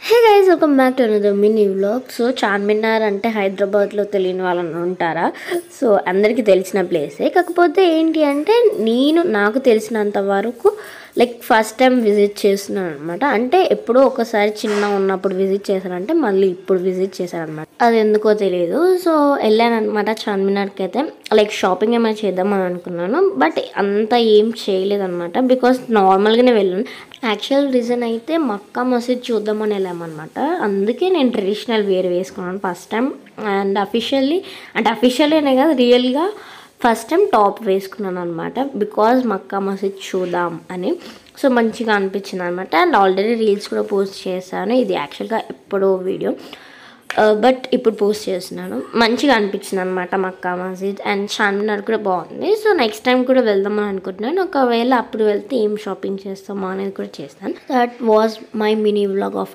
hey guys welcome back to another mini vlog so Charminar అంటే హైదరాబాద్లో తెలియని వాళ్ళని ఉంటారా సో అందరికీ తెలిసిన ప్లేసే కాకపోతే ఏంటి అంటే నేను నాకు తెలిసినంత వరకు లైక్ ఫస్ట్ టైం విజిట్ చేస్తున్నాను అనమాట అంటే ఎప్పుడో ఒకసారి చిన్న ఉన్నప్పుడు విజిట్ చేశానంటే మళ్ళీ ఇప్పుడు విజిట్ చేశాను అనమాట అది ఎందుకో తెలియదు సో వెళ్ళాను అనమాట చార్మినార్కి అయితే లైక్ షాపింగ్ ఏమైనా చేద్దామని అనుకున్నాను బట్ అంత ఏం చేయలేదన్నమాట బికాస్ నార్మల్గానే వెళ్ళాను యాక్చువల్ రీజన్ అయితే మక్కా మసీద్ చూద్దామని వెళ్ళామన్నమాట అందుకే నేను ట్రెడిషనల్ వేర్ వేసుకున్నాను ఫస్ట్ టైం అండ్ అఫీషియల్లీ అంటే అఫీషియల్లీ అనే కాదు రియల్గా ఫస్ట్ టైం టాప్ వేసుకున్నాను అనమాట బికాజ్ మక్కా మసీద్ చూద్దాం అని సో మంచిగా అనిపించింది అనమాట అండ్ ఆల్రెడీ రీల్స్ కూడా పోస్ట్ చేశాను ఇది యాక్చువల్గా ఎప్పుడో వీడియో బట్ ఇప్పుడు పోస్ట్ చేస్తున్నాను మంచిగా అనిపించింది అనమాట మక్కా మసీద్ అండ్ చార్మినార్ కూడా బాగుంది సో నెక్స్ట్ టైం కూడా వెళ్దామని అనుకుంటున్నాను ఒకవేళ అప్పుడు వెళ్తే ఏం షాపింగ్ చేస్తామో అనేది కూడా చేస్తాను that was my mini vlog of